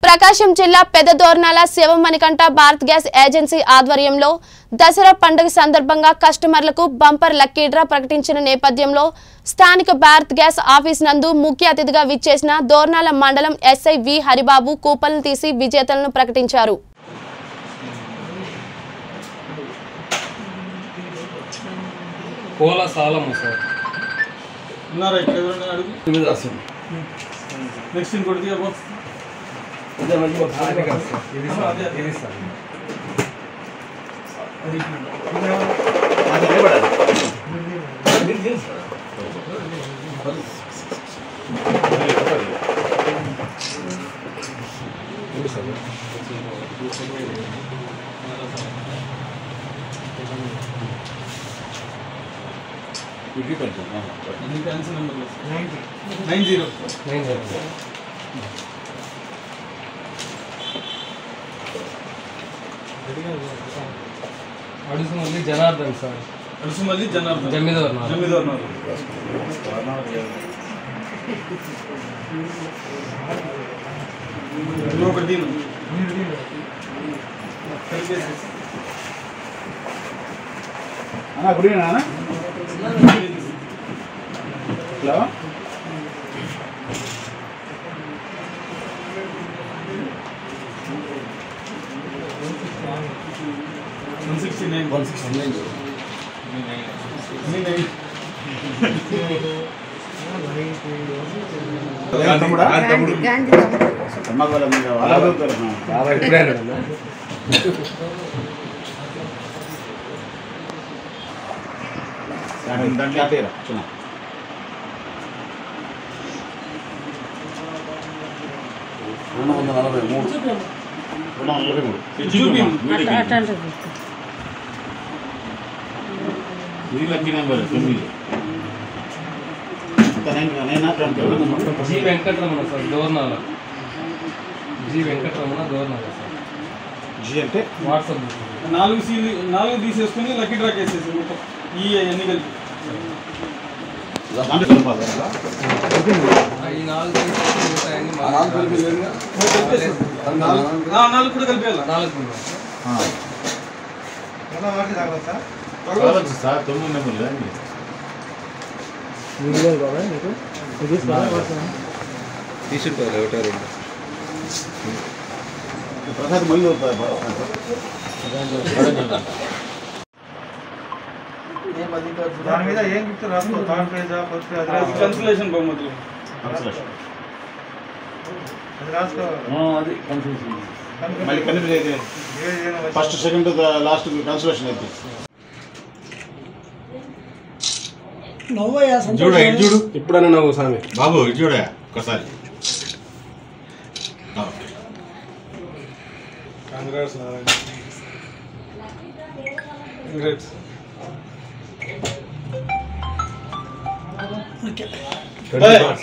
ప్రకాశం జిల్లా Peddadornala Sivamanikanta Bharat gas agency ఆధ్వర్యంలో దసరా పండుగ సందర్భంగా కస్టమర్లకు బంపర్ లక్కీ డ్రా ప్రకటించిన నేపథ్యంలో స్థానిక భారత్ గ్యాస్ ఆఫీస్ నందు ముఖ్య అతిథిగా విచ్చేసిన దోర్నాల మండలం ఎస్ఐ వి హరిబాబు కూపన్లు తీసి విజేతలను ప్రకటించారు కోల సాలము సార్ ఉన్నారా ఇక్కడ ఎవరైనా అడుగు ఇది అసలు నెక్స్ట్ ఇంకోటి తీయబో ఇది మంచి బాగా కాదు సార్ ఇది సార్ అదే, అదే. ఇది సార్ అది ఇది సార్ ఇది cancel number nine zero nine sir అడుసు మళ్ళీ జనార్దన్ సార్ అడుసు మళ్ళీ జనార్దన్ జమ్మిదవర్ నాలుగు. జమ్మిదవర్ ఉన్నారు ఇంకో ఒకటి దీని కలిపేసేసి. అన్న గుడ్ ఈవినింగ్ అన్న hello one sixty nine one sixty nine అన్ని నైన్ తమ్ముడా గాంధీ గాంధీ తమ్ముడు. అమ్మ వాళ్ళ మీద వాళ్ళ చదువుతారు అన్న. బాబా ఇప్పుడే అన్నాడన్నా దాంట్లో- దాంట్లో ఆపేయరా, చిన్న. రెండు వందల నలభై మూడు రెండు వందల నలభై మూడు చూపి అట్ట- అట్లాంటి ఇది లక్కీ నెంబర్ తొమ్మిది ఇంత nine nine twenty G Venkataramana sir Dornala G Venkataramana Dornala sir ji అంటే వాట్సాప్ చూసుకోండి. నాలుగు సీలు నాలుగు తీసేసుకొని లక్కీ డ్రాక్ వేసేసి మొత్తం ఈ అన్ని కలిపి దాంట్లో కలపాలి కదా? ఆ, ఈ నాలుగు తీసుకొని మిగతాయన్ని మా- కలిపేసేసి. ఆ, నాలుగు కూడా కలిపేయాల నాలుగు ఉన్నాయి. ఆ. కావచ్చు సార్ తొమ్మిది నెంబర్లు అండి ప్రసాద్ మళ్ళీ అవుతాయి దాని మీద ఏం గిఫ్ట్ రాసుకో థర్డ్ పేజా ఫస్ట్ పేజ్ అది కన్సలేషన్ బహుమతులు అది రాసుకో అది కన్ఫ్యూజన్ మళ్ళీ కన్ఫ్యూజ్ అయితే ఏది ఏదో వచ్చి- ఫస్ట్ సెకండ్ లాస్ట్ కన్సలేషన్ అయితే చూడు ఇటు చూడు ఇప్పుడన్నా నవ్వు స్వామి బాబు ఇటు చూడ ఒకసారి okay Congress Narayana congrats twenty